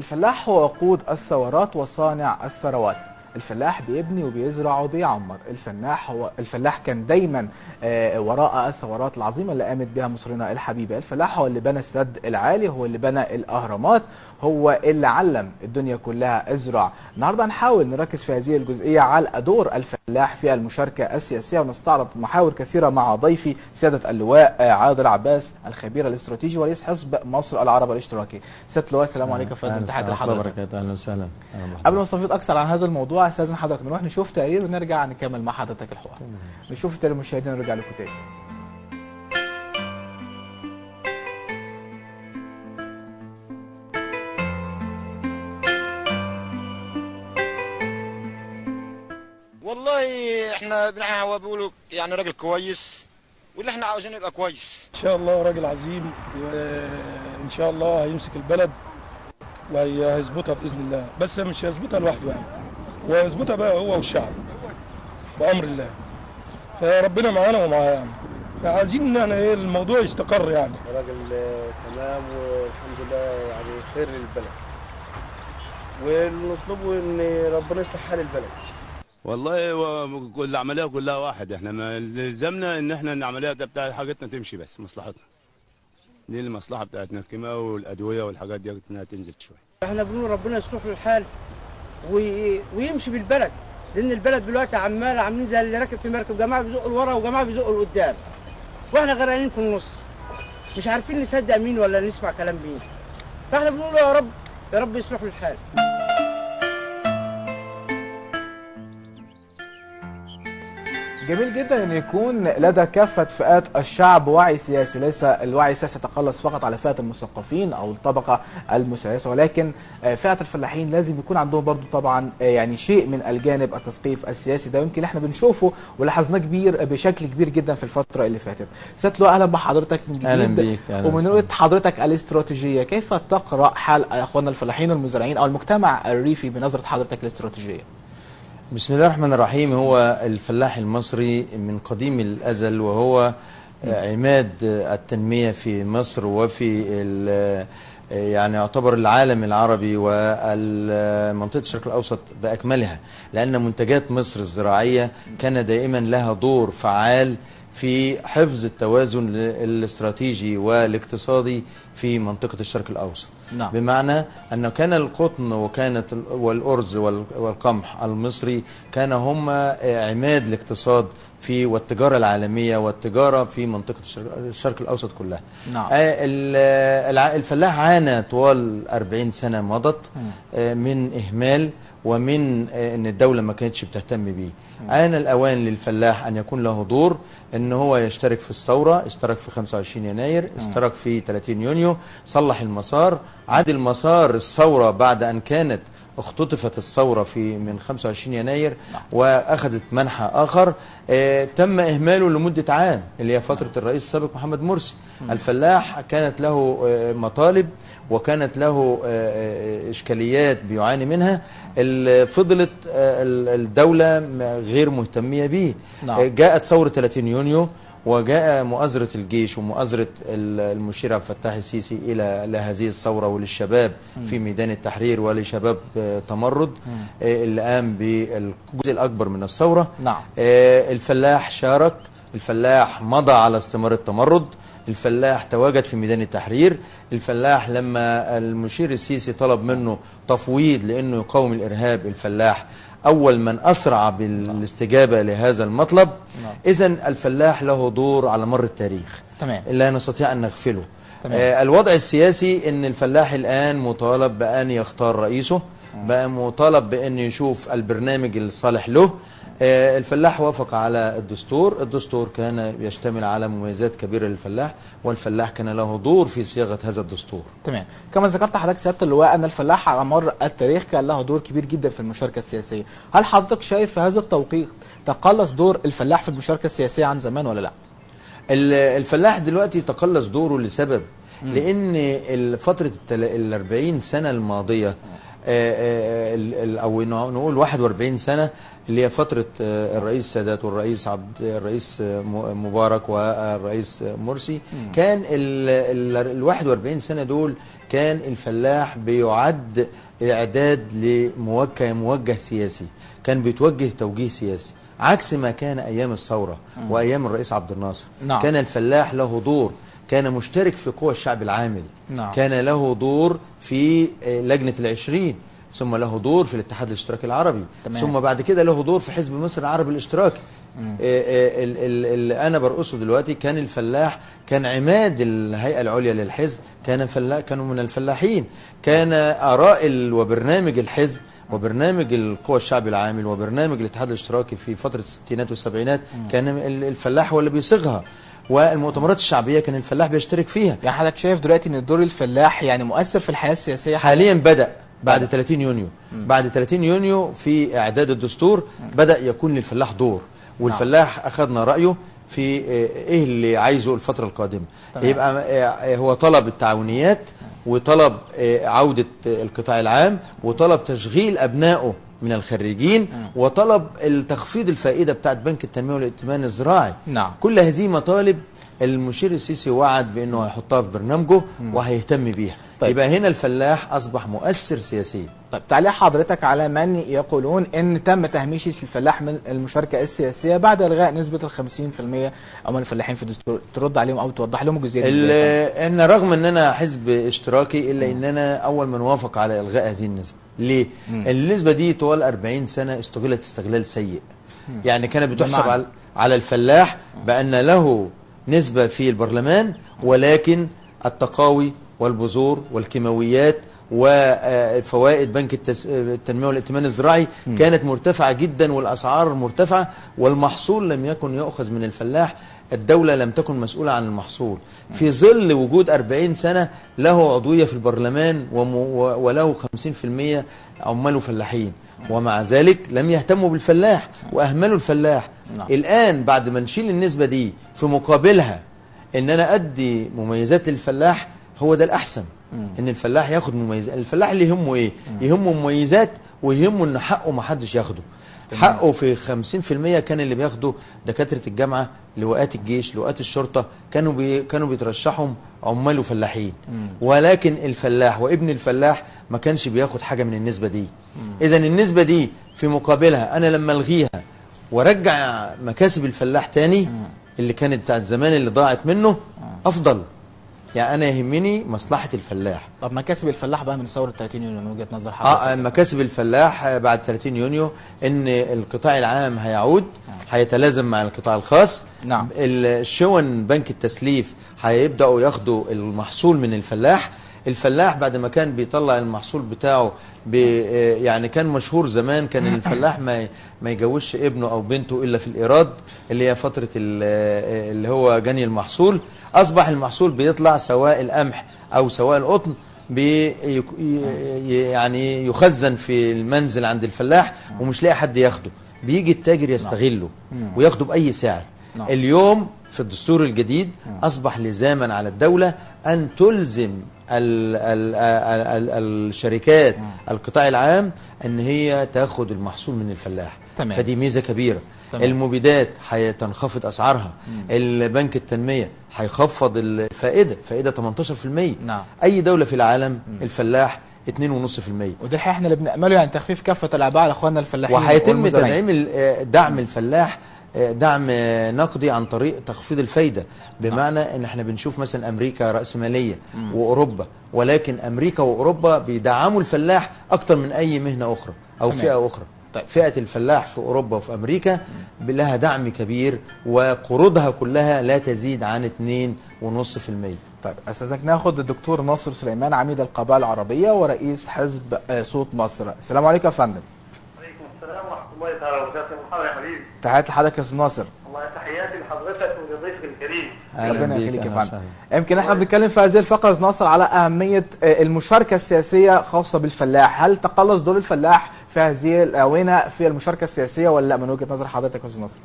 الفلاح هو وقود الثورات وصانع الثروات الفلاح بيبني وبيزرع وبيعمر الفلاح هو الفلاح كان دايما آه، وراء الثورات العظيمه اللي قامت بها مصرنا الحبيبه الفلاح هو اللي بنى السد العالي هو اللي بنى الاهرامات هو اللي علم الدنيا كلها ازرع النهارده هنحاول نركز في هذه الجزئيه على دور الفلاح في المشاركه السياسيه ونستعرض محاور كثيره مع ضيفي سياده اللواء آه، عادل عباس الخبير الاستراتيجي ورئيس حزب مصر العرب الاشتراكي سياده اللواء السلام عليكم يا فندم تحياتي لحضرتك وبركاته اهلا وسهلا أهلا بحضرتك. قبل ما نستفيد اكثر عن هذا الموضوع استاذن حضرتك نروح نشوف تقرير ونرجع نكمل مع حضرتك الحوار نشوف التقرير المشاهدين ونرجع لكم تاني والله احنا بنحن هو بيقولوا يعني راجل كويس واللي احنا عاوزينه يبقى كويس ان شاء الله راجل عظيم وان شاء الله هيمسك البلد وهيظبطها باذن الله بس مش هيظبطها لوحده يعني وهيظبطها بقى هو والشعب بامر الله فربنا معانا ومعاه يعني فعايزين ان يعني ايه الموضوع يستقر يعني راجل آه، تمام والحمد لله يعني خير للبلد ونطلبه ان ربنا يصلح حال البلد والله هو كل العمليه كلها واحد احنا ما لزمنا ان احنا العمليه ده بتاع حاجتنا تمشي بس مصلحتنا دي المصلحه بتاعتنا الكيماوي والادويه والحاجات دي انها تنزل شويه احنا بنقول ربنا يصلح له الحال وي... ويمشي بالبلد لان البلد دلوقتي عمال عاملين زي اللي راكب في مركب جماعه بيزقوا لورا وجماعه بيزقوا لقدام واحنا غرقانين في النص مش عارفين نصدق مين ولا نسمع كلام مين فاحنا بنقول يا رب يا رب يصلح له الحال جميل جدا ان يكون لدى كافه فئات الشعب وعي سياسي ليس الوعي السياسي يتقلص فقط على فئه المثقفين او الطبقه المسيسه ولكن آه، فئه الفلاحين لازم يكون عندهم برضو طبعا آه، يعني شيء من الجانب التثقيف السياسي ده يمكن احنا بنشوفه ولاحظناه كبير بشكل كبير جدا في الفتره اللي فاتت سياده اللواء اهلا بحضرتك من جديد أهلا بيك، أهلا ومن وسهلا. رؤيه حضرتك الاستراتيجيه كيف تقرا حال اخواننا الفلاحين والمزارعين او المجتمع الريفي بنظره حضرتك الاستراتيجيه بسم الله الرحمن الرحيم هو الفلاح المصري من قديم الأزل وهو عماد التنمية في مصر وفي ال- يعني يعتبر العالم العربي ومنطقة الشرق الأوسط بأكملها لأن منتجات مصر الزراعية كان دائما لها دور فعال في حفظ التوازن الاستراتيجي والاقتصادي في منطقة الشرق الأوسط نعم. بمعنى أنه كان القطن وكانت ال- والأرز وال- والقمح المصري كان هم عماد الاقتصاد في والتجارة العالمية والتجارة في منطقة الشرق, الشرق الأوسط كلها نعم. آه، ال- الع- الفلاح عانى طوال 40 سنة مضت آه، من إهمال ومن آه، ان الدوله ما كانتش بتهتم بيه آن الأوان للفلاح أن يكون له دور أن هو يشترك في الثورة اشترك في 25 يناير اشترك في 30 يونيو صلح المسار عاد المسار الثورة بعد أن كانت اختطفت الثورة في من 25 يناير وأخذت منحى آخر آه تم إهماله لمدة عام اللي هي فترة الرئيس السابق محمد مرسي الفلاح كانت له آه مطالب وكانت له آه، آه، إشكاليات بيعاني منها ال- فضلت آه، ال- الدولة م- غير مهتمية به نعم. آه، جاءت ثورة 30 يونيو وجاء مؤازرة الجيش ومؤازرة ال- المشير عبد الفتاح السيسي إلى لهذه الثورة وللشباب في ميدان التحرير ولشباب آه، تمرد آه، اللي قام بالجزء الأكبر من الثورة نعم. آه، الفلاح شارك الفلاح مضى على استمرار التمرد الفلاح تواجد في ميدان التحرير الفلاح لما المشير السيسي طلب منه تفويض لأنه يقاوم الإرهاب الفلاح أول من أسرع بالاستجابة لهذا المطلب إذا الفلاح له دور على مر التاريخ تمام. لا نستطيع أن نغفله تمام. آه الوضع السياسي أن الفلاح الآن مطالب بأن يختار رئيسه بقى مطالب بأن يشوف البرنامج الصالح له آه، الفلاح وافق على الدستور الدستور كان يشتمل على مميزات كبيرة للفلاح والفلاح كان له دور في صياغة هذا الدستور تمام كما ذكرت حضرتك سياده اللواء ان الفلاح على مر التاريخ كان له دور كبير جدا في المشاركه السياسيه هل حضرتك شايف في هذا التوقيت تقلص دور الفلاح في المشاركه السياسيه عن زمان ولا لا ال- الفلاح دلوقتي تقلص دوره لسبب لان ال- فتره ال 40 سنه الماضيه آه، آه، ال- ال- او نقول 41 سنه اللي هي فترة آه، الرئيس سادات والرئيس عبد الرئيس آه، م- مبارك والرئيس آه، مرسي كان ال ال- ال 41 سنة دول كان الفلاح بيعد إعداد لموجه موجه سياسي كان بيتوجه توجيه سياسي عكس ما كان أيام الثورة وأيام الرئيس عبد الناصر نعم. كان الفلاح له دور كان مشترك في قوى الشعب العامل نعم. كان له دور في آه، لجنة العشرين ثم له دور في الاتحاد الاشتراكي العربي تمام. ثم بعد كده له دور في حزب مصر العربي الاشتراكي آه، آه، ال- ال- اللي انا برقصه دلوقتي كان الفلاح كان عماد الهيئه العليا للحزب كان فلاح كانوا من الفلاحين كان اراء ال- وبرنامج الحزب وبرنامج القوى الشعب العامل وبرنامج الاتحاد الاشتراكي في فتره الستينات والسبعينات كان ال- الفلاح هو اللي بيصيغها والمؤتمرات الشعبيه كان الفلاح بيشترك فيها يعني حضرتك شايف دلوقتي ان دور الفلاح يعني مؤثر في الحياه السياسيه حاليا بدأ بعد 30 يونيو بعد 30 يونيو في إعداد الدستور بدأ يكون للفلاح دور والفلاح أخذنا رأيه في آه، إيه اللي عايزه الفترة القادمة تمام. يبقى آه، هو طلب التعاونيات وطلب آه، عودة آه، القطاع العام وطلب تشغيل أبنائه من الخريجين وطلب التخفيض الفائدة بتاعت بنك التنمية والائتمان الزراعي نعم. كل هذه مطالب المشير السيسي وعد بأنه هيحطها في برنامجه وهيهتم بيها طيب. يبقى هنا الفلاح أصبح مؤثر سياسيا طيب تعليق حضرتك على من يقولون ان تم تهميش الفلاح من المشاركه السياسيه بعد الغاء نسبه ال 50% او من الفلاحين في الدستور ترد عليهم او توضح لهم الجزئيه دي ال- ازاي؟ ان رغم ان انا حزب اشتراكي الا ان انا اول من وافق على الغاء هذه النسبه ليه النسبه دي طوال 40 سنه استغلت استغلال سيء يعني كانت بتحسب بمعنى؟ على على الفلاح بان له نسبه في البرلمان ولكن التقاوي والبذور والكيماويات وفوائد بنك التس... التنميه والائتمان الزراعي كانت مرتفعه جدا والاسعار مرتفعه والمحصول لم يكن يؤخذ من الفلاح الدولة لم تكن مسؤولة عن المحصول في ظل وجود 40 سنة له عضوية في البرلمان وم... و- وله 50% عماله فلاحين ومع ذلك لم يهتموا بالفلاح وأهملوا الفلاح نعم. الآن بعد ما نشيل النسبة دي في مقابلها ان انا ادي مميزات للفلاح هو ده الاحسن ان الفلاح ياخد مميزات الفلاح اللي يهمه ايه يهمه مميزات ويهمه ان حقه ما حدش ياخده حقه في 50% كان اللي بياخده دكاتره الجامعه لواءات الجيش لواءات الشرطه كانوا بي كانوا بيترشحهم عمال وفلاحين ولكن الفلاح وابن الفلاح ما كانش بياخد حاجه من النسبه دي اذا النسبه دي في مقابلها انا لما الغيها وارجع مكاسب الفلاح تاني اللي كانت بتاعت زمان اللي ضاعت منه افضل يعني انا يهمني مصلحه الفلاح طب مكاسب الفلاح بقى من ثوره 30 يونيو من وجهه نظر حضرتك اه مكاسب الفلاح آه، بعد 30 يونيو ان القطاع العام هيعود هيتلازم مع القطاع الخاص نعم. الشون بنك التسليف هيبداوا ياخدوا المحصول من الفلاح الفلاح بعد ما كان بيطلع المحصول بتاعه ب آه، يعني كان مشهور زمان كان الفلاح ما ما يجوزش ابنه او بنته الا في الايراد اللي هي فتره ال- آه، اللي هو جني المحصول اصبح المحصول بيطلع سواء القمح او سواء القطن بي يك- ي- يعني يخزن في المنزل عند الفلاح ومش لاقي حد ياخده بيجي التاجر يستغله وياخده باي سعر نعم. اليوم في الدستور الجديد اصبح لزاما على الدوله ان تلزم ال ال ال ال الشركات القطاع العام ان هي تاخد المحصول من الفلاح تمام. فدي ميزه كبيره تمام. المبيدات هتنخفض اسعارها البنك التنميه هيخفض الفائده فائده 18% نعم. اي دوله في العالم الفلاح 2.5% وده الحقيقه احنا اللي بنامله يعني تخفيف كافه الاعباء على اخواننا الفلاحين وهيتم والمزارعين. تدعيم ال- آه، دعم الفلاح آه، دعم آه، نقدي عن طريق تخفيض الفايده بمعنى ان احنا بنشوف مثلا امريكا راسماليه واوروبا ولكن امريكا واوروبا بيدعموا الفلاح اكتر من اي مهنه اخرى او تمام. فئه اخرى طيب. فئه الفلاح في اوروبا وفي امريكا لها دعم كبير وقروضها كلها لا تزيد عن 2.5% طيب استاذنك ناخد الدكتور ناصر سليمان عميد القبائل العربيه ورئيس حزب آه، صوت مصر السلام عليكم يا فندم عليكم السلام ورحمه الله تعالى وبركاته محمد يا حبيبي تحياتي لحضرتك يا استاذ ناصر الله تحياتي لحضرتك ولضيفك الكريم ربنا بيك، يخليك يا أهلا فندم وسهلا. يمكن احنا بنتكلم في هذه الفقره يا أستاذ ناصر على اهميه آه، المشاركه السياسيه خاصه بالفلاح هل تقلص دور الفلاح في هذه الاونه في المشاركه السياسيه ولا لا من وجهه نظر حضرتك يا استاذ ناصر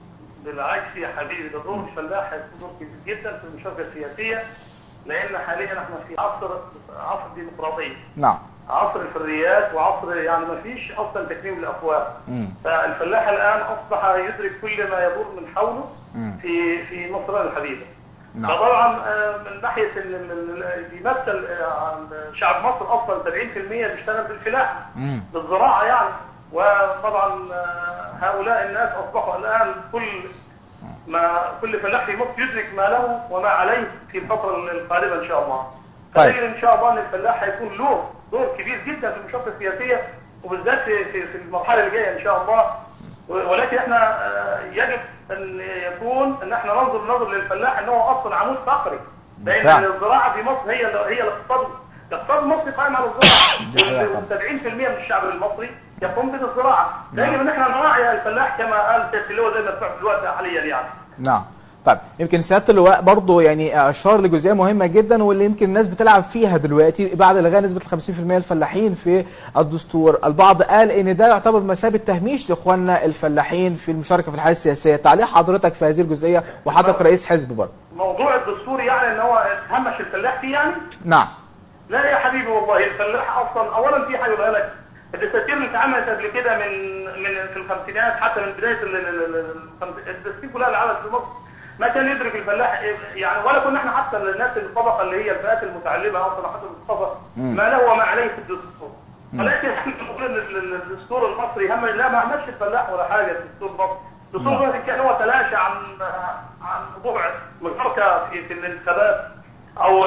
بالعكس يا حبيبي ده دور الفلاح هيكون دور كبير جدا في المشاركه السياسيه لان حاليا احنا في عصر عصر ديمقراطيه نعم عصر الحريات وعصر يعني ما فيش اصلا تكريم للافواه مم. فالفلاح الان اصبح يدرك كل ما يدور من حوله في في مصر الحبيبه نعم. فطبعا آه، من ناحيه ان ال- ال- ال- بيمثل آه، شعب مصر اصلا 70% بيشتغل بالفلاحه مم. بالزراعه يعني وطبعا آه، هؤلاء الناس اصبحوا الان كل ما كل فلاح في مصر يدرك ما له وما عليه في الفتره القادمه ان شاء الله. طيب. فنجد ان شاء الله ان الفلاح هيكون له دور كبير جدا في المشاركه السياسيه وبالذات في في في المرحله اللي جايه ان شاء الله و- ولكن احنا آه، يجب ان يكون ان احنا ننظر نظر للفلاح ان هو اصلا عمود فقري لان بالفعل. الزراعه في مصر هي هي الاقتصاد الاقتصاد المصري قائم على الزراعه دي حقيقة طبعا. 70% من الشعب المصري يقوم بالزراعه يجب ان احنا نراعي الفلاح كما قال سياده اللواء زي ما سمعت دلوقتي حاليا يعني نعم طيب يمكن سياده اللواء برضه يعني اشار لجزئيه مهمه جدا واللي يمكن الناس بتلعب فيها دلوقتي بعد الغاء نسبه ال 50% الفلاحين في الدستور، البعض قال ان ده يعتبر مثابه تهميش لاخواننا الفلاحين في المشاركه في الحياه السياسيه، تعليق حضرتك في هذه الجزئيه وحضرتك رئيس حزب برضه. موضوع الدستور يعني ان هو تهمش الفلاح فيه يعني نعم لا يا حبيبي والله الفلاح اصلا اولا في حاجه بقول لك الدساتير اللي اتعملت قبل كده من من في الخمسينات حتى من بدايه ال- ال- ال- ال- الخمس- الدساتير كلها اللي عملت في مصر ما كان يدرك الفلاح إيه- يعني ولا كنا احنا حتى الناس الطبقه اللي هي الفئات المتعلمه اصلا حتى المصطفى ما له وما عليه في الدستور ولكن احنا بنقول ان ال- ال- الدستور المصري هم لا ما عملش الفلاح ولا حاجه في الدستور المصري الدستور المصري كان هو تلاشى عن عن موضوع مشاركه في في الانتخابات او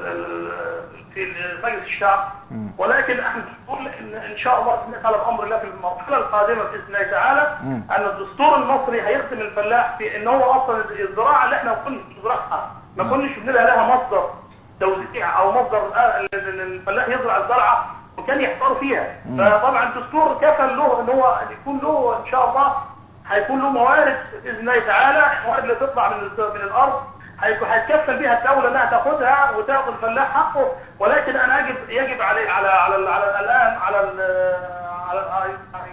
في مجلس الشعب ولكن احنا بنقول ان ان شاء الله نسال امر الله في المرحله القادمه باذن الله تعالى ان الدستور المصري هيخدم الفلاح في ان هو اصلا الزراعه اللي احنا ما كناش بنزرعها ما كناش بنلاقي لها مصدر توزيع او مصدر آه، ال- ال- الفلاح يزرع الزرعه وكان يحتار فيها فطبعا الدستور كفل له ان هو يكون له ان شاء الله هيكون له موارد باذن الله تعالى الموارد اللي تطلع من ال- من الارض هيكون هيتكفل بها الدوله انها تاخذها وتاخذ الفلاح حقه ولكن انا يجب يجب علي على على على الان على ال- على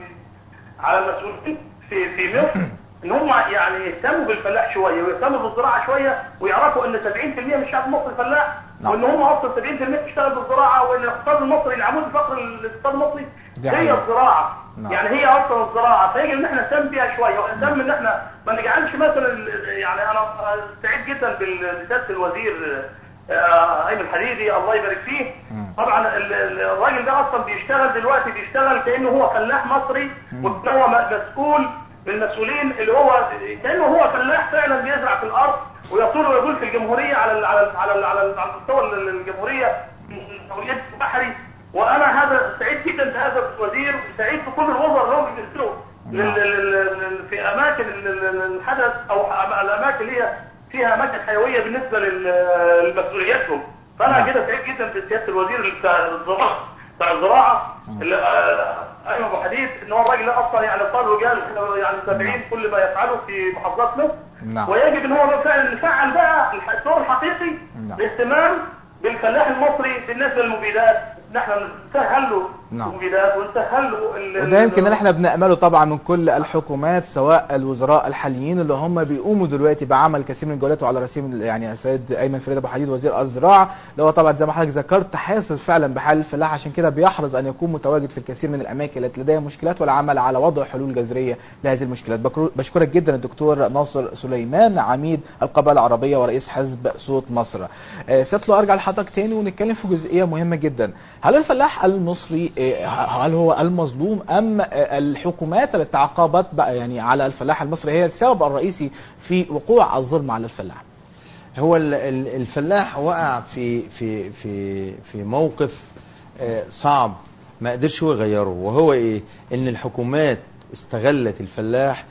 على المسؤولين في في مصر ان هم يعني يهتموا بالفلاح شويه ويهتموا بالزراعه شويه ويعرفوا ان 70% من الشعب المصري فلاح نعم. وان هم اصلا 70% بتشتغل بالزراعه وان الاقتصاد المصري العمود الفقري للاقتصاد المصري دي هي حقيقة. الزراعه نعم. يعني هي اصلا الزراعه فيجب ان احنا نهتم بيها شويه ونهتم ان احنا ما نجعلش مثلا ال- يعني انا سعيد جدا بسياده الوزير آه، ايمن الحديدي الله يبارك فيه طبعا ال- ال- الراجل ده اصلا بيشتغل دلوقتي بيشتغل كانه هو فلاح مصري وكان هو م- مسؤول من المسؤولين اللي هو كانه هو فلاح فعلا بيزرع في الارض ويطول ويقول في الجمهوريه على ال على ال على ال على, ال على مستوى ال- الجمهوريه مسؤوليات البحري وانا هذا سعيد جدا بهذا الوزير وسعيد بكل الوزراء اللي هم بيمثلوا لل- لل- لل- في اماكن ال- ال- الحدث او أم- الاماكن اللي هي فيها اماكن حيويه بالنسبه لل- لمسؤولياتهم فانا نعم. كده سعيد جدا بسياده الوزير بتاع الزراعه بتاع الزراعه اللي آه، ايمن ابو حديد ان هو الراجل ده اصلا يعني قال وقال إحنا يعني متابعين كل ما يفعله في محافظات مصر نعم. ويجب ان هو بقى فعلا نفعل بقى الح- الدور الحقيقي نعم. باهتمام بالفلاح المصري بالنسبه للمبيدات نحن نسهل له نعم. المبيدات ونسهل له ال- وده يمكن ال- اللي احنا بنأمله طبعا من كل الحكومات سواء الوزراء الحاليين اللي هم بيقوموا دلوقتي بعمل كثير من الجولات وعلى رسيم يعني السيد ايمن فريد ابو حديد وزير الزراعه اللي هو طبعا زي ما حضرتك ذكرت حاسس فعلا بحال الفلاح عشان كده بيحرص ان يكون متواجد في الكثير من الاماكن التي لديها مشكلات والعمل على وضع حلول جذريه لهذه المشكلات بكرو- بشكرك جدا الدكتور ناصر سليمان عميد القبائل العربيه ورئيس حزب صوت مصر آه، سيادة له ارجع لحضرتك تاني ونتكلم في جزئيه مهمه جدا هل الفلاح المصري آه، هل هو المظلوم ام آه، الحكومات التي تعاقبت بقى يعني على الفلاح المصري هي السبب الرئيسي في وقوع الظلم على الفلاح هو ال- ال- الفلاح وقع في في في في موقف آه، صعب ما قدرش هو يغيره وهو ايه ان الحكومات استغلت الفلاح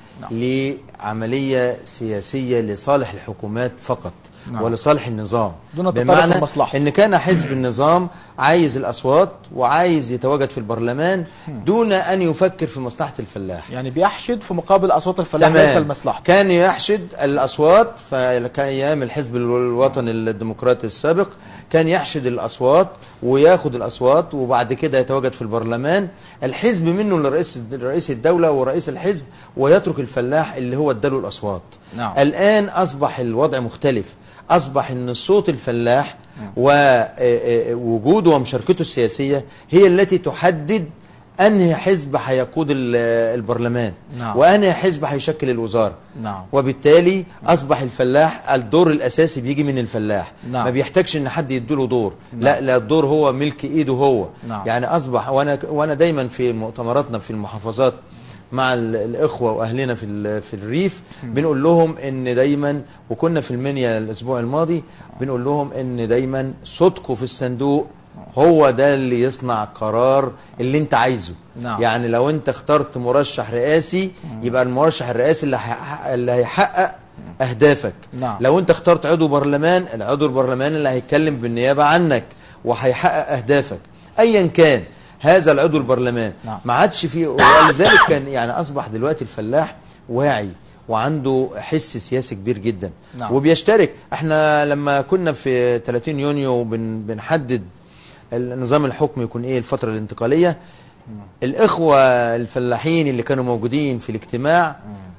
لعمليه سياسيه لصالح الحكومات فقط نعم. ولصالح النظام دون التطرف بمعنى للمصلحة. ان كان حزب النظام عايز الاصوات وعايز يتواجد في البرلمان دون ان يفكر في مصلحه الفلاح يعني بيحشد في مقابل اصوات الفلاح ليس لمصلحته كان يحشد الاصوات فكان ايام الحزب الوطني الديمقراطي السابق كان يحشد الاصوات وياخد الاصوات وبعد كده يتواجد في البرلمان الحزب منه لرئيس رئيس الدوله ورئيس الحزب ويترك الفلاح اللي هو اداله الاصوات نعم. الان اصبح الوضع مختلف اصبح ان صوت الفلاح ووجوده ومشاركته السياسية هي التي تحدد أنهي حزب هيقود ال- البرلمان نعم. وأنهي حزب هيشكل الوزارة نعم وبالتالي أصبح الفلاح الدور الأساسي بيجي من الفلاح نعم. ما بيحتاجش إن حد يديله دور لا لا الدور هو ملك إيده هو نعم. يعني أصبح وأنا وأنا دايما في مؤتمراتنا في المحافظات مع ال- الإخوة وأهلنا في ال- في الريف بنقول لهم إن دايما وكنا في المنيا الأسبوع الماضي بنقول لهم إن دايما صوتكم في الصندوق هو ده اللي يصنع قرار اللي انت عايزه نعم. يعني لو انت اخترت مرشح رئاسي يبقى المرشح الرئاسي اللي هيحقق, اللي هيحقق اهدافك نعم. لو انت اخترت عضو برلمان العضو البرلماني اللي هيتكلم بالنيابه عنك وهيحقق اهدافك ايا كان هذا العضو البرلمان نعم. ما عادش فيه ولذلك كان يعني اصبح دلوقتي الفلاح واعي وعنده حس سياسي كبير جدا نعم. وبيشترك احنا لما كنا في 30 يونيو بن بنحدد النظام الحكم يكون ايه الفتره الانتقاليه الاخوه الفلاحين اللي كانوا موجودين في الاجتماع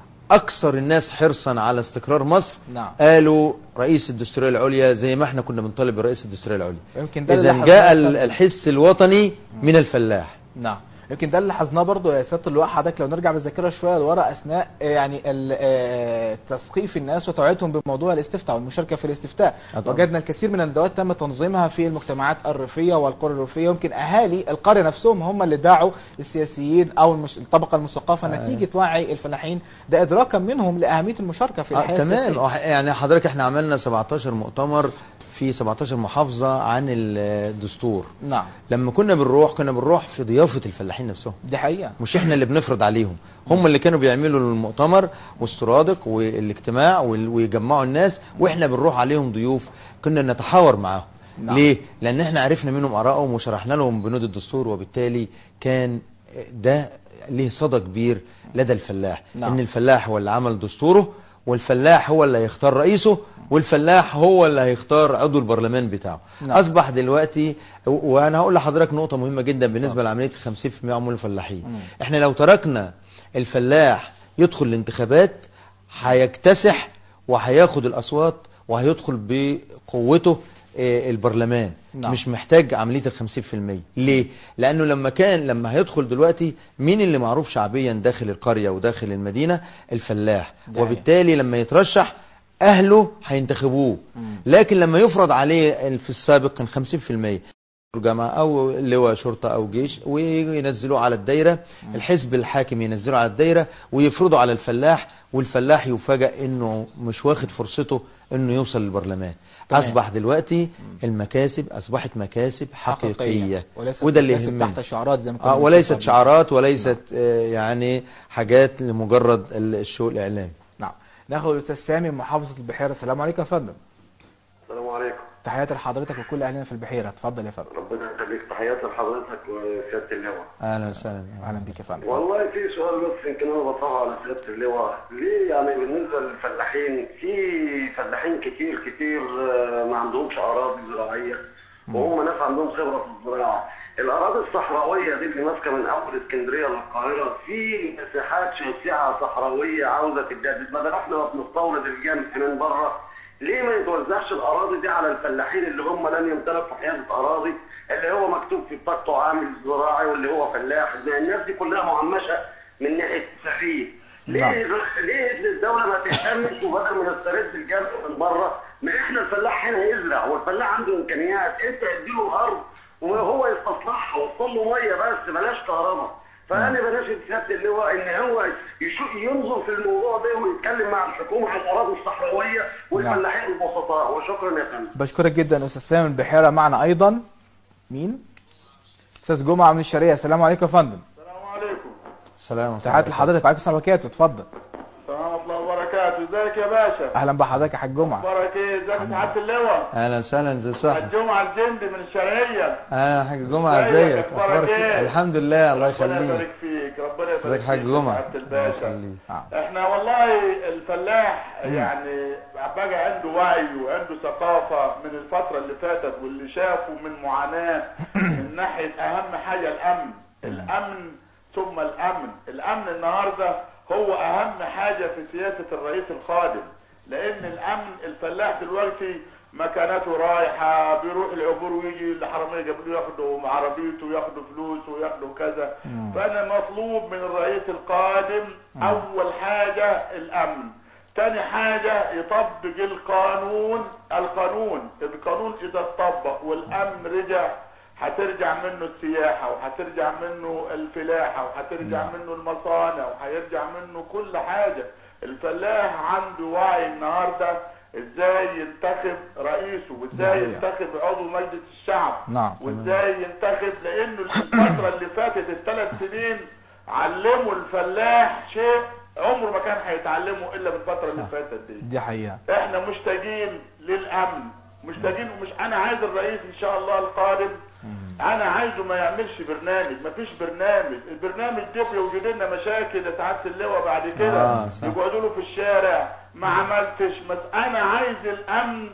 اكثر الناس حرصا على استقرار مصر نعم. قالوا رئيس الدستوريه العليا زي ما احنا كنا بنطالب برئيس الدستوريه العليا يمكن ده اللي اذا حصل جاء فعلاً. ال- الحس الوطني من الفلاح نعم يمكن ده اللي حظناه برضو يا سياده اللواء حضرتك لو نرجع بالذاكره شويه لورا اثناء آه، يعني ال- آه، تثقيف الناس وتوعيتهم بموضوع الاستفتاء والمشاركه في الاستفتاء آه طبعاً. وجدنا الكثير من الندوات تم تنظيمها في المجتمعات الريفيه والقرى الريفيه يمكن اهالي القريه نفسهم هم اللي دعوا السياسيين او المش... الطبقه المثقفه نتيجه وعي الفلاحين ده ادراكا منهم لاهميه المشاركه في آه الحياه تمام السياسيه آه، يعني حضرتك احنا عملنا 17 مؤتمر في 17 محافظه عن الدستور نعم لما كنا بنروح كنا بنروح في ضيافه الفلاحين نفسهم دي حقيقه مش احنا اللي بنفرض عليهم هم اللي كانوا بيعملوا المؤتمر والسرادق والاجتماع وال- ويجمعوا الناس واحنا بنروح عليهم ضيوف كنا نتحاور معاهم نعم. ليه لان احنا عرفنا منهم ارائهم وشرحنا لهم بنود الدستور وبالتالي كان ده ليه صدى كبير لدى الفلاح نعم. ان الفلاح هو اللي عمل دستوره والفلاح هو اللي هيختار رئيسه والفلاح هو اللي هيختار عضو البرلمان بتاعه نعم. اصبح دلوقتي و- وانا هقول لحضرتك نقطه مهمه جدا بالنسبه لعمليه ال 50% عمول الفلاحين احنا لو تركنا الفلاح يدخل الانتخابات هيكتسح وهياخد الاصوات وهيدخل بقوته آه، البرلمان نعم. مش محتاج عمليه ال 50% ليه لانه لما كان لما هيدخل دلوقتي مين اللي معروف شعبيا داخل القريه وداخل المدينه الفلاح ده وبالتالي لما يترشح اهله هينتخبوه لكن لما يفرض عليه في السابق كان 50% جامعة أو لواء شرطة أو جيش وينزلوه على الدايرة الحزب الحاكم ينزله على الدايرة ويفرضوا على الفلاح والفلاح يفاجأ إنه مش واخد فرصته إنه يوصل للبرلمان تمام. أصبح دلوقتي المكاسب أصبحت مكاسب حقيقية وليست وده اللي مكاسب يهمنا تحت شعارات زي ما كنا آه بنشوفها وليست قبل. شعارات وليست آه يعني حاجات لمجرد الشو الإعلامي نعم ناخد الاستاذ سامي من محافظه البحيره السلام عليكم يا فندم السلام عليكم تحياتي لحضرتك وكل اهلنا في البحيره اتفضل يا فندم ربنا يخليك تحياتي لحضرتك وسياده اللواء أهلا وسهلا اهلا بيك يا فندم والله في سؤال بس يمكن انا بطرحه على سياده اللواء ليه يعني بالنسبه للفلاحين في فلاحين كتير كتير آه، ما عندهمش اراضي زراعيه وهم ناس عندهم خبره في الزراعه الاراضي الصحراويه دي اللي ماسكه من اول اسكندريه للقاهره في مساحات شاسعه صحراويه عاوزه تتجدد بدل احنا ما بنستورد الجمح من بره ليه ما يتوزعش الاراضي دي على الفلاحين اللي هم لن يمتلكوا حيازه اراضي اللي هو مكتوب في بطاقته عامل زراعي واللي هو فلاح زي الناس دي كلها مهمشه من ناحيه السفير ليه ليه الدوله ما تهتمش وبدل ما نسترد الجمع من بره ما احنا الفلاح هنا يزرع والفلاح عنده امكانيات انت اديله الارض وهو يستصلحها وصل له ميه بس بلاش كهرباء فانا بناشد سياده اللواء ان هو يشوف ينظر في الموضوع ده ويتكلم مع الحكومه عن الاراضي الصحراويه والفلاحين البسطاء وشكرا يا فندم بشكرك جدا استاذ سامي من البحيره معنا ايضا مين استاذ جمعه من الشرقيه السلام عليكم يا فندم السلام عليكم سلام تحياتي لحضرتك وعليكم السلام وبركاته اتفضل ورحمة الله وبركاته ازيك يا باشا اهلا بحضرتك يا حاج جمعه اخبارك ايه ازيك يا سعاده اللواء اهلا وسهلا زي صح الجمعه الجندي من الشرقيه اه حاج جمعه ازيك؟ ازيك اخبارك اخبارك ايه؟ إيه؟ الحمد لله الله ربنا يخليك يبارك فيك ربنا يبارك ازيك حاج فيك جمعه سعاده الله الباشا يخليك احنا والله الفلاح يعني بقى عنده وعي وعنده ثقافه من الفتره اللي فاتت واللي شافه من معاناه من ناحيه اهم حاجه الامن الامن ثم الامن الامن النهارده هو اهم حاجه في سياسه الرئيس القادم لان الامن الفلاح دلوقتي مكانته رايحه بيروح العبور ويجي الحراميه جابوا ياخدوا عربيته وياخدوا فلوس وياخدوا كذا فانا مطلوب من الرئيس القادم اول حاجه الامن تاني حاجة يطبق القانون القانون القانون إذا اتطبق والأمن رجع هترجع منه السياحة وهترجع منه الفلاحة وهترجع منه المصانع وهيرجع منه كل حاجة الفلاح عنده وعي النهاردة ازاي ينتخب رئيسه وازاي نعم. ينتخب عضو مجلس الشعب نعم. وازاي ينتخب لانه الفترة اللي فاتت الثلاث سنين علموا الفلاح شيء عمره ما كان هيتعلمه الا بالفترة اللي فاتت دي دي حقيقه احنا مشتاقين للامن مشتاقين ومش انا عايز الرئيس ان شاء الله القادم انا عايزه ما يعملش برنامج ما فيش برنامج البرنامج ده بيوجد لنا مشاكل يا سعاده اللواء بعد كده آه، صح. يقعدوا له في الشارع ما عملتش مس... انا عايز الامن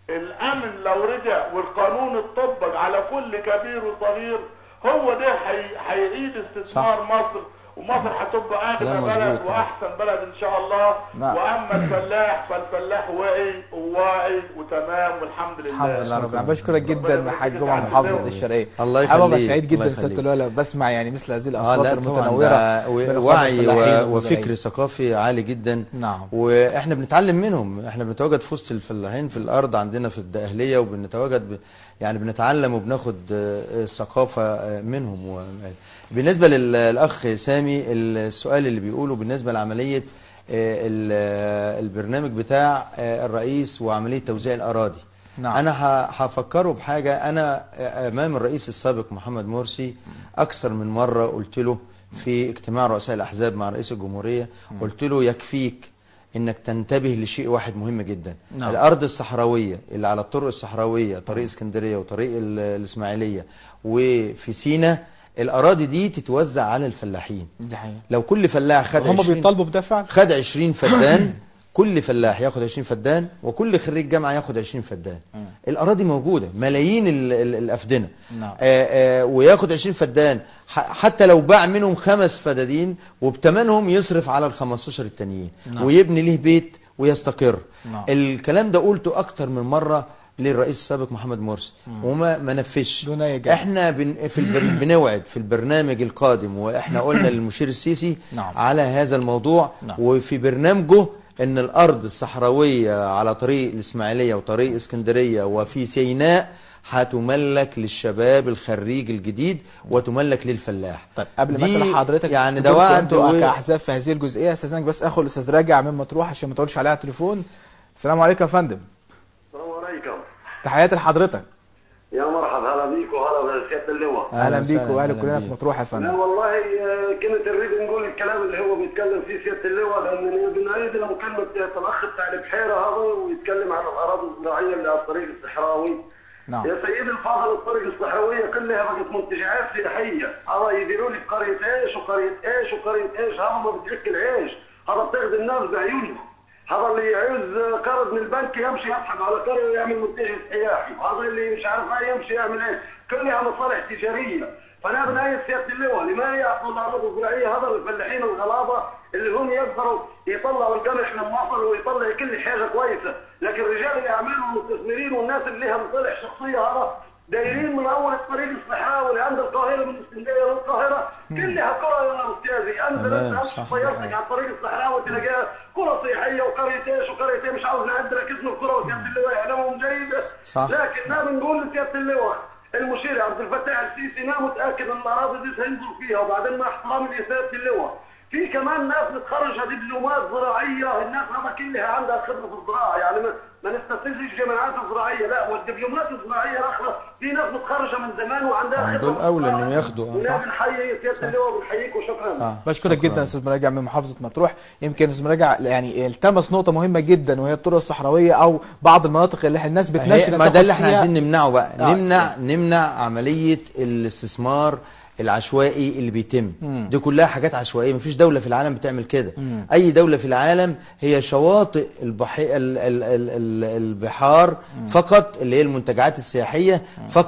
الامن لو رجع والقانون اتطبق على كل كبير وصغير هو ده هي- هيعيد استثمار مصر ومصر هتبقى كلام اغنى بلد مظبوط. واحسن بلد ان شاء الله نعم. واما الفلاح فالفلاح واعي وواعي وتمام والحمد لله الحمد لله رب العالمين بشكرك ربنا جدا يبارك حاج فيك جمعه يا عبد محافظه الله. الشرقيه الله أنا ببقى يخليك، سعيد الله جدا سياده يخليك. اللواء لما بسمع يعني مثل هذه اه الاصوات لا طبعا المتنوره ده من و- إخوات وعي الفلاحين و- والمزارعين. وفكر ثقافي عالي جدا نعم. واحنا بنتعلم منهم احنا بنتواجد في وسط الفلاحين في الارض عندنا في الدقهليه وبنتواجد ب... يعني بنتعلم وبناخد آه، الثقافه آه، منهم و... بالنسبه لل- للاخ سامي السؤال اللي بيقوله بالنسبه لعمليه آه، ال- آه، البرنامج بتاع آه، الرئيس وعمليه توزيع الاراضي نعم. انا ه- هفكره بحاجه انا امام الرئيس السابق محمد مرسي اكثر من مره قلت له في اجتماع رؤساء الاحزاب مع رئيس الجمهوريه قلت له يكفيك انك تنتبه لشيء واحد مهم جدا نعم. الارض الصحراويه اللي على الطرق الصحراويه طريق اسكندريه وطريق ال- الاسماعيليه وفي سينا الاراضي دي تتوزع على الفلاحين دي حقيقه لو كل فلاح خد هم 20 بيطالبوا بده فعلا خد 20 فدان كل فلاح ياخد 20 فدان وكل خريج جامعه ياخد 20 فدان الاراضي موجوده ملايين ال ال الافدنه نعم. آه آه وياخد 20 فدان ح- حتى لو باع منهم خمس فدادين وبتمنهم يصرف على ال 15 التانيين نعم. ويبني ليه بيت ويستقر نعم. الكلام ده قلته اكتر من مره للرئيس السابق محمد مرسي وما ما نفذش دون أي جدل. احنا بن في البر... بنوعد في البرنامج القادم واحنا قلنا للمشير السيسي نعم. على هذا الموضوع نعم. وفي برنامجه ان الارض الصحراويه على طريق الاسماعيليه وطريق اسكندريه وفي سيناء هتملك للشباب الخريج الجديد وتملك للفلاح طيب قبل ما دي اسال حضرتك يعني ده كنتوا وعد انتوا و- كاحزاب في هذه الجزئيه استاذنك بس اخد الاستاذ راجع من مطروح عشان ما تقولش عليها تليفون السلام عليكم يا فندم السلام عليكم تحياتي لحضرتك يا مرحبا هلا بيك وهلا بسيادة اللواء اهلا أهلا بيك وسهلا، واهلا أهلا كلنا بيك. في مطروح يا لا فندم والله آه، كنت نريد نقول الكلام اللي هو بيتكلم فيه سياده اللواء لان بنريد لمكالمه الاخ بتاع البحيره هذا ويتكلم عن الاراضي الزراعيه اللي على الطريق الصحراوي نعم يا سيدي الفاضل الطريق الصحراويه كلها بقت منتجعات سياحيه هذا يديروا لك قريه ايش وقريه ايش وقريه ايش هذا ما بتاكل عيش هذا بتاخذ الناس بعيونها هذا اللي يعوز قرض من البنك يمشي يضحك على قريه ويعمل منتجع سياحي وهذا اللي مش عارف ايه يمشي يعمل ايه كلها مصالح تجاريه فانا بناية سياده اللواء لما يعطوا الارض الزراعيه هذا الفلاحين الغلابه اللي هم يقدروا يطلعوا القمح من مصر ويطلع كل حاجه كويسه لكن رجال الاعمال والمستثمرين والناس اللي لها مصالح شخصيه هذا دايرين من اول الطريق الصحراوي لعند القاهره من اسكندريه للقاهره كلها قرى يا استاذي انزل تمام، انت صح. سيارتك على الطريق الصحراوي تلاقيها قرى سياحيه وقريه ايش وقريه ايه مش عاوز نعد لك اسم القرى وسياده اللواء يعلمهم جيد صح. لكن ما بنقول لسياده اللواء المشير عبد الفتاح السيسي ما متاكد ان الاراضي دي تنزل فيها وبعدين مع احترامي لسياده اللواء في كمان ناس متخرجه دبلومات زراعيه الناس هذا كلها عندها خبره في الزراعه يعني ما, ما نستثنيش الجامعات الزراعيه لا والدبلومات الزراعيه الاخرى في ناس متخرجه من زمان وعندها آه، خبره دول في أولى الزراعة. إنهم ياخدوا، آه، ونا صح. بنحيي سياده اللواء وبنحييك وشكرا صح. بشكرك شكراً. جدا استاذ مراجع من محافظه مطروح يمكن استاذ مراجع يعني التمس نقطه مهمه جدا وهي الطرق الصحراويه او بعض المناطق اللي الناس هي- بتنشن ما ده اللي احنا فيها- عايزين نمنعه بقى آه. نمنع نمنع عمليه الاستثمار العشوائي اللي بيتم دي كلها حاجات عشوائيه مفيش دوله في العالم بتعمل كده اي دوله في العالم هي شواطئ البحي... ال... ال... ال... ال... البحار فقط اللي هي المنتجعات السياحيه فقط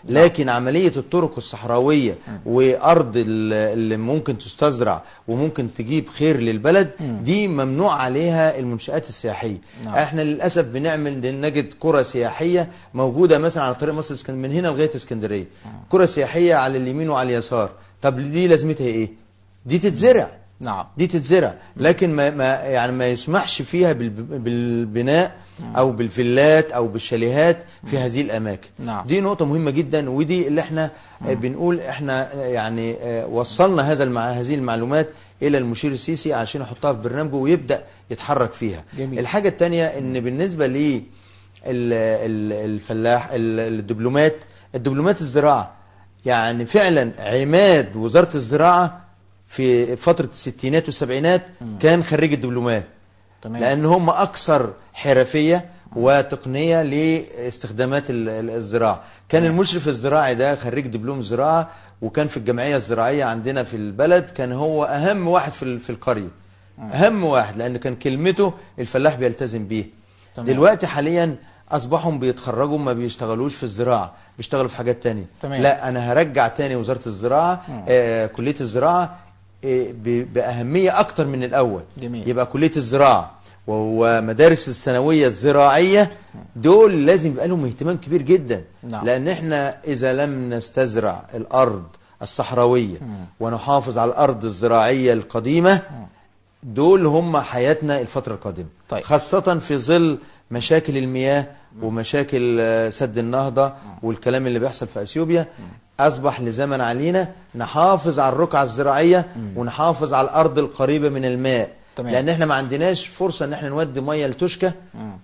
لكن عملية الطرق الصحراوية وأرض ال- اللي ممكن تستزرع وممكن تجيب خير للبلد دي ممنوع عليها المنشآت السياحية نعم. احنا للأسف بنعمل نجد قرى سياحية موجودة مثلا على طريق مصر اسكن- من هنا لغاية اسكندرية قرى سياحية على اليمين وعلى اليسار طب دي لازمتها ايه دي تتزرع نعم دي تتزرع لكن ما, ما يعني ما يسمحش فيها بالب- بالبناء او بالفيلات او بالشاليهات في هذه الاماكن نعم. دي نقطه مهمه جدا ودي اللي احنا آه، بنقول احنا آه، يعني آه، وصلنا هذا المع... هذه المعلومات الى المشير السيسي عشان يحطها في برنامجه ويبدا يتحرك فيها جميل. الحاجه الثانيه ان بالنسبه لي ال- ال- الفلاح ال- الدبلومات الدبلومات الزراعه يعني فعلا عماد وزاره الزراعه في فتره الستينات والسبعينات كان خريج الدبلومات تمام لان هم اكثر حرفيه وتقنيه لاستخدامات ال- ال- الزراعه كان المشرف الزراعي ده خريج دبلوم زراعه وكان في الجمعيه الزراعيه عندنا في البلد كان هو اهم واحد في ال- في القريه اهم واحد لان كان كلمته الفلاح بيلتزم بيه تمام. دلوقتي حاليا اصبحوا بيتخرجوا ما بيشتغلوش في الزراعه بيشتغلوا في حاجات تانية تمام. لا انا هرجع تاني وزاره الزراعه آه كليه الزراعه آه ب- باهميه اكتر من الاول جميل. يبقى كليه الزراعه ومدارس الثانويه الزراعيه دول لازم يبقى لهم اهتمام كبير جدا نعم. لان احنا اذا لم نستزرع الارض الصحراويه ونحافظ على الارض الزراعيه القديمه دول هم حياتنا الفتره القادمه طيب. خاصه في ظل مشاكل المياه ومشاكل آه، سد النهضه والكلام اللي بيحصل في اثيوبيا اصبح لزمن علينا نحافظ على الرقعه الزراعيه ونحافظ على الارض القريبه من الماء تمام. لان احنا ما عندناش فرصه ان احنا نودي ميه لتشكى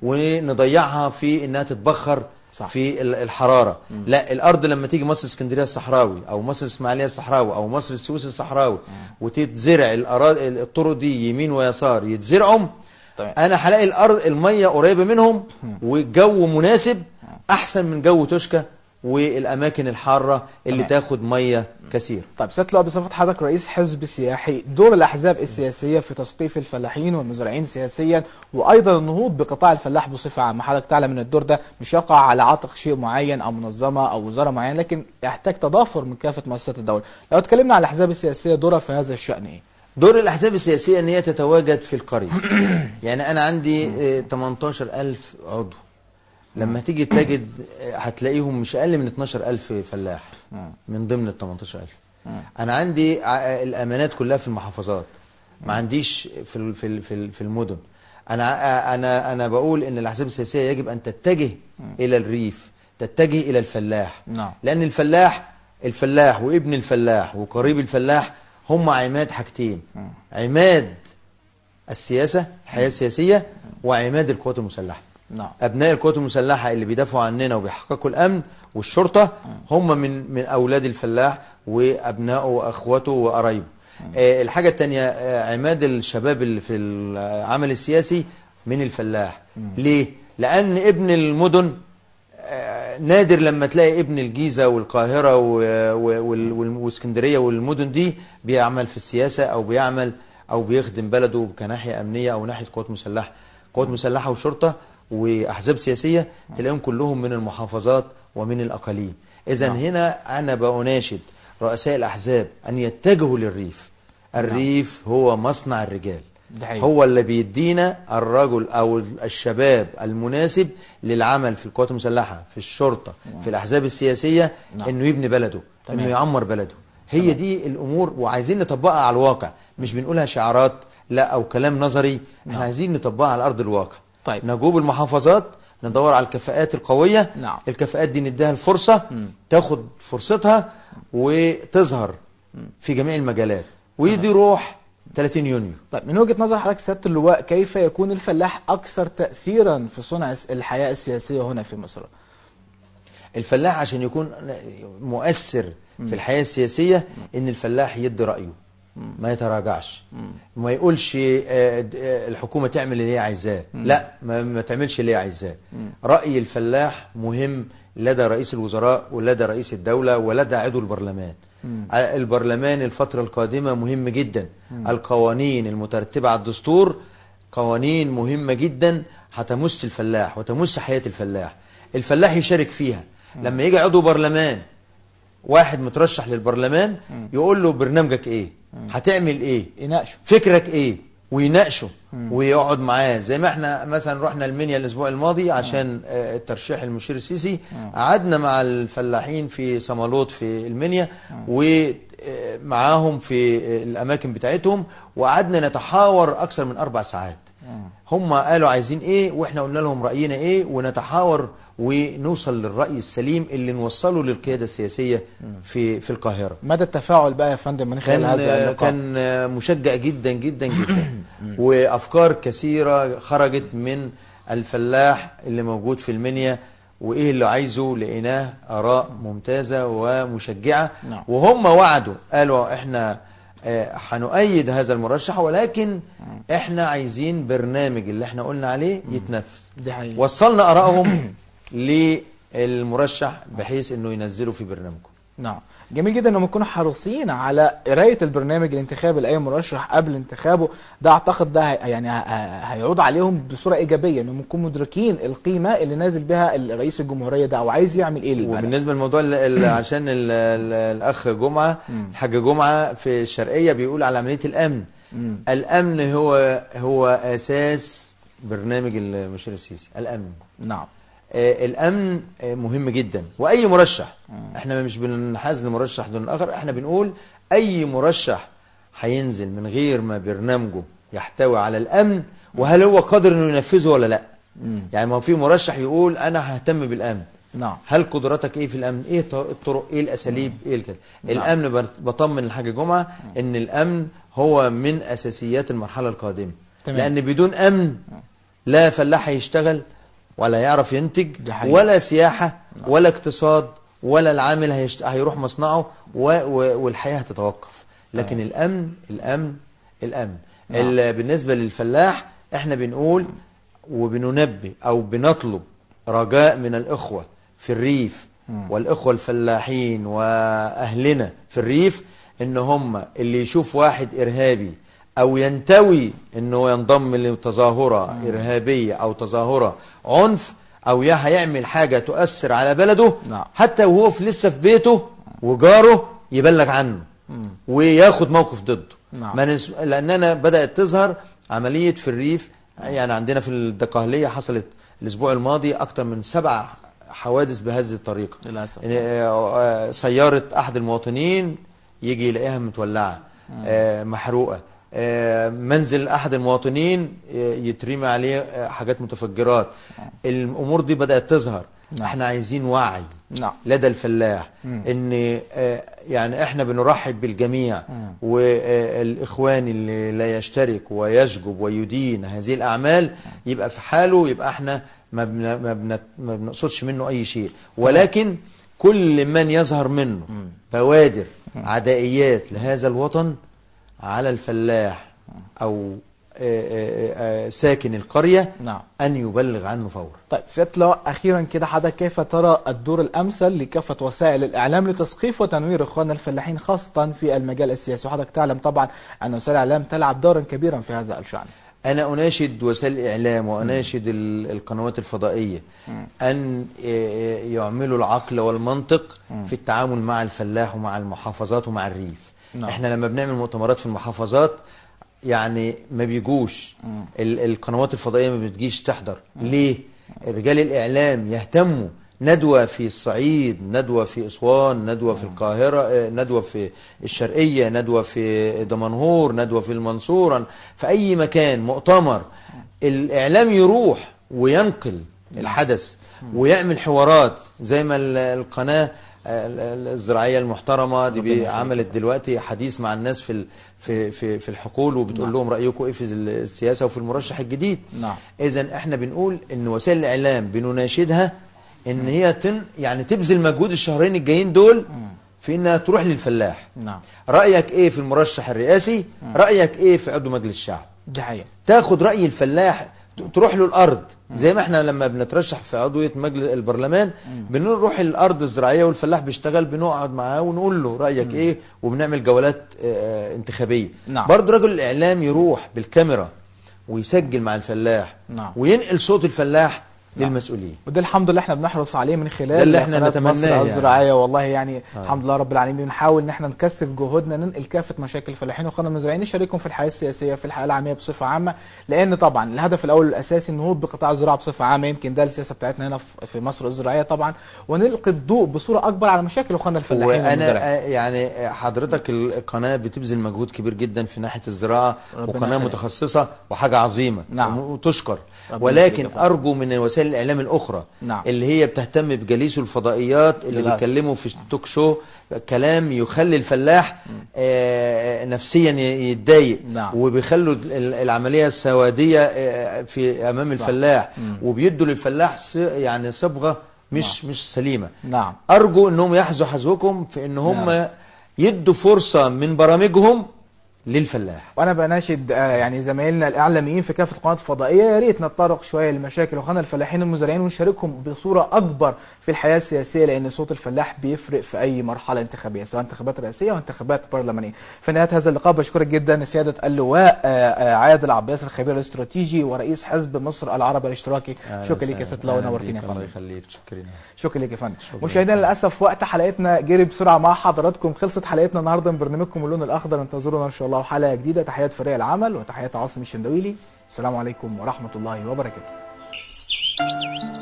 ونضيعها في انها تتبخر صح. في ال- الحراره لا الارض لما تيجي مصر اسكندريه الصحراوي او مصر الاسماعيليه الصحراوي او مصر السويس الصحراوي وتتزرع الأراضي الطرق دي يمين ويسار يتزرعوا تمام. انا هلاقي الارض الميه قريبه منهم والجو مناسب احسن من جو تشكى والاماكن الحاره اللي تمام. تاخد ميه كثير طيب سيادة اللواء بصفة حضرتك رئيس حزب سياحي دور الأحزاب السياسية في تثقيف الفلاحين والمزارعين سياسيا وأيضا النهوض بقطاع الفلاح بصفة عامة حضرتك تعلم أن الدور ده مش يقع على عاتق شيء معين أو منظمة أو وزارة معينة لكن يحتاج تضافر من كافة مؤسسات الدولة لو اتكلمنا على الأحزاب السياسية دورها في هذا الشأن إيه؟ دور الاحزاب السياسيه ان هي تتواجد في القريه يعني انا عندي آه، 18000 عضو لما تيجي تجد آه، هتلاقيهم مش اقل من 12000 فلاح من ضمن ال 18000 انا عندي ع- الامانات كلها في المحافظات ما عنديش في ال- في ال- في ال- في المدن انا ع- انا انا بقول ان الاحزاب السياسيه يجب ان تتجه الى الريف تتجه الى الفلاح نعم. لان الفلاح الفلاح وابن الفلاح وقريب الفلاح هم عماد حاجتين عماد السياسه الحياه السياسيه وعماد القوات المسلحه نعم ابناء القوات المسلحه اللي بيدافعوا عننا وبيحققوا الامن والشرطه هم من من اولاد الفلاح وابنائه واخواته وقرايبه آه الحاجه الثانيه آه عماد الشباب اللي في العمل السياسي من الفلاح ليه لان ابن المدن آه، نادر لما تلاقي ابن الجيزة والقاهرة و- و- وال- وال- واسكندرية والمدن دي بيعمل في السياسة أو بيعمل أو بيخدم بلده كناحية أمنية أو ناحية قوات مسلحة قوات مسلحة وشرطة وأحزاب سياسية تلاقيهم كلهم من المحافظات ومن الأقاليم إذا هنا أنا بأناشد رؤساء الأحزاب أن يتجهوا للريف الريف هو مصنع الرجال ده حقيقي. هو اللي بيدينا الرجل او الشباب المناسب للعمل في القوات المسلحه في الشرطه في الاحزاب السياسيه نعم. انه يبني بلده تمام. انه يعمر بلده هي دي الامور وعايزين نطبقها على الواقع مش بنقولها شعارات لا او كلام نظري احنا عايزين نطبقها على ارض الواقع طيب. نجوب المحافظات ندور على الكفاءات القويه نعم. الكفاءات دي نديها الفرصه تاخد فرصتها وتظهر في جميع المجالات ويدي روح 30 يونيو طيب من وجهة نظر حضرتك سيادة اللواء كيف يكون الفلاح أكثر تأثيرا في صنع الحياة السياسية هنا في مصر؟ الفلاح عشان يكون مؤثر في الحياة السياسية ان الفلاح يدي رأيه ما يتراجعش ما يقولش آه، د- آه، الحكومة تعمل اللي هي عايزاه لا ما, ما تعملش اللي هي عايزاه رأي الفلاح مهم لدى رئيس الوزراء ولدى رئيس الدولة ولدى عضو البرلمان ع- البرلمان الفترة القادمة مهم جدا القوانين المترتبة على الدستور قوانين مهمة جدا هتمس الفلاح وتمس حياة الفلاح الفلاح يشارك فيها لما يجي عضو برلمان واحد مترشح للبرلمان يقول له برنامجك ايه هتعمل ايه يناقشوا فكرك ايه ويناقشه ويقعد معاه زي ما احنا مثلا رحنا المنيا الاسبوع الماضي عشان آه، الترشيح المشير السيسي قعدنا مع الفلاحين في صمالوط في المنيا ومعاهم في آه، الاماكن بتاعتهم وقعدنا نتحاور اكثر من اربع ساعات هم قالوا عايزين ايه واحنا قلنا لهم راينا ايه ونتحاور ونوصل للراي السليم اللي نوصله للقياده السياسيه في في القاهره مدى التفاعل بقى يا فندم من خلال كان هذا اللقاء كان مشجع جدا جدا جدا وافكار كثيره خرجت من الفلاح اللي موجود في المنيا وايه اللي عايزه لقيناه اراء ممتازه ومشجعه نعم. وهم وعدوا قالوا احنا آه، هنؤيد هذا المرشح ولكن احنا عايزين برنامج اللي احنا قلنا عليه يتنفذ دي حقيقة وصلنا ارائهم للمرشح بحيث انه ينزله في برنامجه نعم جميل جدا انهم يكونوا حريصين على قرايه البرنامج الانتخابي لاي مرشح قبل انتخابه ده اعتقد ده هي- يعني ه- ه- هيعود عليهم بصوره ايجابيه انهم يكونوا مدركين القيمه اللي نازل بها رئيس الجمهوريه ده او عايز يعمل ايه للبلد وبالنسبه للموضوع ال- ال- عشان ال- ال- الاخ جمعه الحاج جمعه في الشرقيه بيقول على عمليه الامن مم. الامن هو هو اساس برنامج المشير السيسي الامن نعم آه، الامن آه، مهم جدا واي مرشح احنا مش بننحاز لمرشح دون الاخر احنا بنقول اي مرشح هينزل من غير ما برنامجه يحتوي على الامن وهل هو قادر انه ينفذه ولا لا يعني ما هو في مرشح يقول انا ههتم بالامن نعم هل قدراتك ايه في الامن ايه ط- الطرق ايه الاساليب ايه الكلام نعم. الامن بر- بطمن الحاج جمعه ان الامن هو من اساسيات المرحله القادمه تمام. لان بدون امن لا فلاح هيشتغل ولا يعرف ينتج دي حقيقة. ولا سياحه ولا اقتصاد ولا العامل هيشت... هيروح مصنعه و... و... والحياه هتتوقف لكن الامن الامن الامن نعم. ال... بالنسبه للفلاح احنا بنقول وبننبه او بنطلب رجاء من الاخوه في الريف والاخوه الفلاحين واهلنا في الريف ان هم اللي يشوف واحد ارهابي او ينتوي انه ينضم لتظاهره ارهابيه او تظاهره عنف او يا هيعمل حاجه تؤثر على بلده نعم. حتى وهو في لسه في بيته وجاره يبلغ عنه وياخد موقف ضده نعم. ما نس... لاننا بدات تظهر عمليه في الريف يعني عندنا في الدقهليه حصلت الاسبوع الماضي اكثر من سبع حوادث بهذه الطريقه للاسف إن- آه، آه، سياره احد المواطنين يجي يلاقيها متولعه آه، محروقه آه، منزل احد المواطنين آه، يترمي عليه آه، حاجات متفجرات الامور دي بدات تظهر نعم. احنا عايزين وعي نعم لدى الفلاح مم. ان آه، يعني احنا بنرحب بالجميع مم. والاخوان اللي لا يشترك ويشجب ويدين هذه الاعمال يبقى في حاله يبقى احنا ما بن ما, بن ما بنقصدش منه اي شيء ولكن كل من يظهر منه بوادر عدائيات لهذا الوطن على الفلاح او آه، آه، آه، ساكن القريه نعم ان يبلغ عنه فورا طيب سيادة اللواء أخيرا كده حضرتك كيف ترى الدور الأمثل لكافة وسائل الإعلام لتثقيف وتنوير إخواننا الفلاحين خاصة في المجال السياسي وحضرتك تعلم طبعا أن وسائل الإعلام تلعب دورا كبيرا في هذا الشأن أنا أناشد وسائل الإعلام وأناشد ال- القنوات الفضائية أن ي- يعملوا العقل والمنطق في التعامل مع الفلاح ومع المحافظات ومع الريف نعم. إحنا لما بنعمل مؤتمرات في المحافظات يعني ما بيجوش ال- القنوات الفضائية ما بتجيش تحضر ليه؟ رجال الإعلام يهتموا ندوة في الصعيد ندوة في أسوان ندوة في القاهرة آه، ندوة في الشرقية ندوة في دمنهور ندوة في المنصورة في أي مكان مؤتمر الإعلام يروح وينقل الحدث ويعمل حوارات زي ما ال- القناة آه، ال- ال- الزراعية المحترمة دي بي- عملت دلوقتي حديث مع الناس في ال- في في في الحقول وبتقول نعم. لهم رأيكم ايه في السياسة وفي المرشح الجديد نعم اذا احنا بنقول ان وسائل الاعلام بنناشدها ان هي تن يعني تبذل مجهود الشهرين الجايين دول في انها تروح للفلاح نعم رايك ايه في المرشح الرئاسي رايك ايه في عضو مجلس الشعب دي حقيقة تاخد راي الفلاح ت- تروح له الارض زي ما احنا لما بنترشح في عضويه مجلس البرلمان بنروح الارض الزراعيه والفلاح بيشتغل بنقعد معاه ونقول له رايك ايه وبنعمل جولات آه، انتخابيه نعم. برضه رجل الاعلام يروح بالكاميرا ويسجل مع الفلاح نعم. وينقل صوت الفلاح للمسؤولين وده الحمد لله احنا بنحرص عليه من خلال ده اللي احنا قناة نتمناه مصر يعني. الزراعيه والله يعني آه. الحمد لله رب العالمين بنحاول ان احنا نكثف جهودنا ننقل كافه مشاكل الفلاحين واخواننا المزارعين نشاركهم في الحياه السياسيه في الحياه العاميه بصفه عامه لان طبعا الهدف الاول والاساسي النهوض بقطاع الزراعه بصفه عامه يمكن ده السياسه بتاعتنا هنا في- في مصر الزراعيه طبعا ونلقي الضوء بصوره اكبر على مشاكل اخواننا الفلاحين وانا والمزارعين آه، يعني حضرتك القناه بتبذل مجهود كبير جدا في ناحيه الزراعه ربنا وقناه يخليك. متخصصه وحاجه عظيمه نعم. وتشكر ربنا ولكن يخليك يا فندم. ارجو من وسائل الاعلام الاخرى نعم. اللي هي بتهتم بجليسه الفضائيات اللي للأسف. بيتكلموا في التوك شو كلام يخلي الفلاح آه، نفسيا ي- يتضايق نعم. وبيخلوا ال- العمليه السواديه آه، في امام الفلاح وبيدوا للفلاح ص- يعني صبغه مش مش سليمه نعم ارجو انهم يحذوا حذوكم في ان هم نعم. يدوا فرصه من برامجهم للفلاح وانا بناشد آه، يعني زمايلنا الاعلاميين في كافه القنوات الفضائيه يا ريت نتطرق شويه لمشاكل اخواننا الفلاحين المزارعين ونشاركهم بصوره اكبر في الحياه السياسيه لان صوت الفلاح بيفرق في اي مرحله انتخابيه سواء انتخابات رئاسيه او انتخابات برلمانيه. في نهايه هذا اللقاء بشكرك جدا سياده اللواء آه، آه، عادل عباس الخبير الاستراتيجي ورئيس حزب مصر العربي الاشتراكي شكرا لك يا سياده اللواء أهلاً ونورتينا يا بيك، الله فندم. يخليك شكرا شكرا لك يا فندم مشاهدينا للاسف وقت حلقتنا جري بسرعه مع حضراتكم خلصت حلقتنا النهارده من برنامجكم اللون الاخضر انتظرونا ان شاء الله وحلقه جديده تحيات فريق العمل وتحيات عاصم الشندويلي السلام عليكم ورحمه الله وبركاته